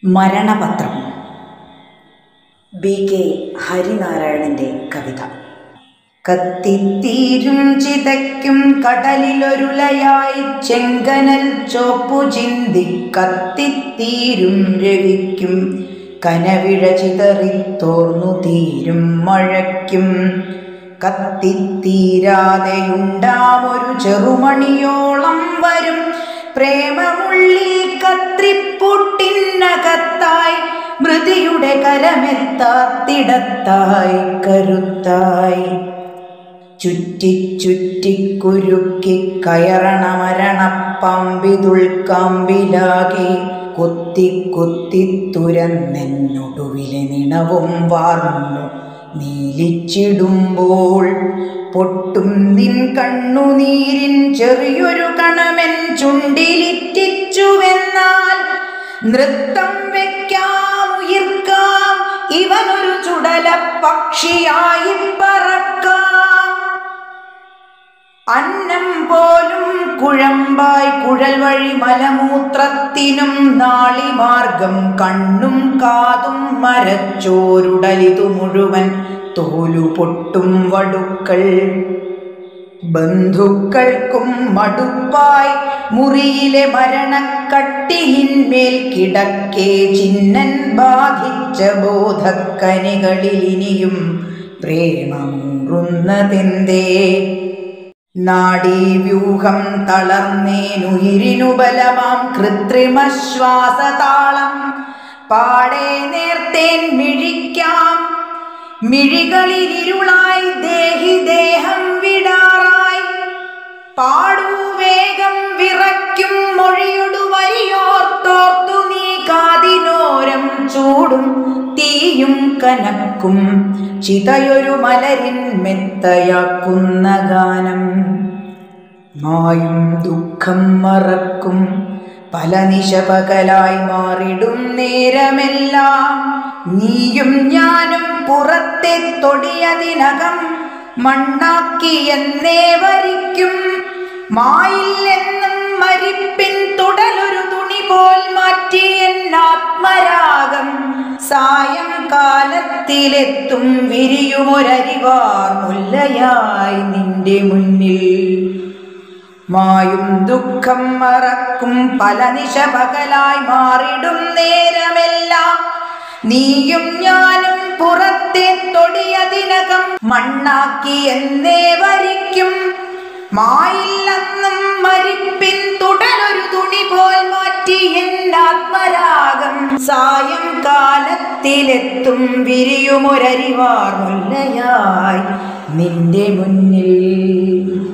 മരണപത്രം B K ഹരിനാരായണന്റെ കവിത കത്തിത്തീരും ചിതയ്ക്കും കടലിലൊരുലയായി ചെങ്കനൽ ചോപ്പു ചിന്തി കത്തിത്തീരും രവിക്കും കനവിഴ ചിതറിത്തോർന്നു തീരും മഴയ്ക്കും കത്തിത്തീരാതെയുണ്ടാമൊരു ചെറുമണിയോളം വരും പ്രേമമുള്ളിൽ കത്രിപ്പൂട്ടിനകത്തായി മൃതിയുടെ കരമെത്താത്തിടത്തായി കരുത്തായി ചുറ്റി ചുറ്റി കുരുക്കി കയറണ മരണപ്പമ്പിതുൾക്കാമ്പിലാകെ കൊത്തി കൊത്തി തുരന്നെന്നൊടുവിലെ നിണവും വാർന്നു നീലിച്ചിടുമ്പോൾ പൊട്ടും നിൻ കണ്ണുനീരിൻ ചെറിയൊരു കണമെൻ ചുണ്ടിലിറ്റിച്ചുവെന്നാൽ നൃത്തം വെക്കാം ഉയിർക്കാം ഇവനൊരു ചുടല പക്ഷിയായി പറക്കാം അന്നം പോലും കുഴമ്പായി കുഴൽ വഴി മലമൂത്രത്തിനും നാളിമാർഗം കണ്ണും കാതും മരച്ചോരുടലിതു മുഴുവൻ തോലു പൊട്ടും വടുക്കൾ ബന്ധുക്കൾക്കും മടുപ്പായി മുറിയിലെ മരണക്കട്ടിലിന്മേൽ കിടക്കേ ചിന്നൻ ബാധിച്ച ബോധക്കനികളിൽ ഇനിയും പ്രേമമൂറുന്നതെന്തേ നാഡീവ്യൂഹം തളർന്നേനുയിരിനു ബലമാം കൃത്രിമശ്വാസതാളം പാടെ നേർത്തേൻ മിഴിക്കാം മിഴികളിലിരുളായി ദേഹി ദേഹം വിടാറായി പാടൂ വേഗം വിറയ്ക്കും മൊഴിയൊടു വരിയോർത്തോർത്തു നീ കാതിനോരം ചൂടും തീയും കനക്കും ചിതയൊരു മലരിൻ മെത്തയാക്കുന്ന ഗാനം മായും ദുഃഖം മറക്കും പല നിശപകലായി മാറിടും നേരമെല്ലാം നീയും ഞാനും പുറത്തെ തൊടിയതിനകം മണ്ണാക്കി എന്നേ വരിക്കും മായില്ലെന്നും മരിപ്പിൻ തുടലൊരു തുണി പോൽ മാറ്റി എന്നാത്മരാഗം സായംകാലത്തിലെത്തും വിരിയുമൊരരിവാർ മുല്ലയായി നിന്റെ മുന്നിൽ മായും ദുഃഖം മറക്കും പല നിശ പകലായി മാറിടും നേരമെല്ലാം നീയും ഞാനും പുറത്തെ തൊടിയതിനകം മണ്ണാക്കി എന്നേ വരിക്കും മായില്ലെന്നും മരിപ്പിൻ തുടലൊരു തുണി പോൽ മാറ്റി എന്നാത്മരാഗം സായംകാലത്തിലെത്തും വിരിയുമൊരരിവാർ മുല്ലയായി നിന്റെ മുന്നിൽ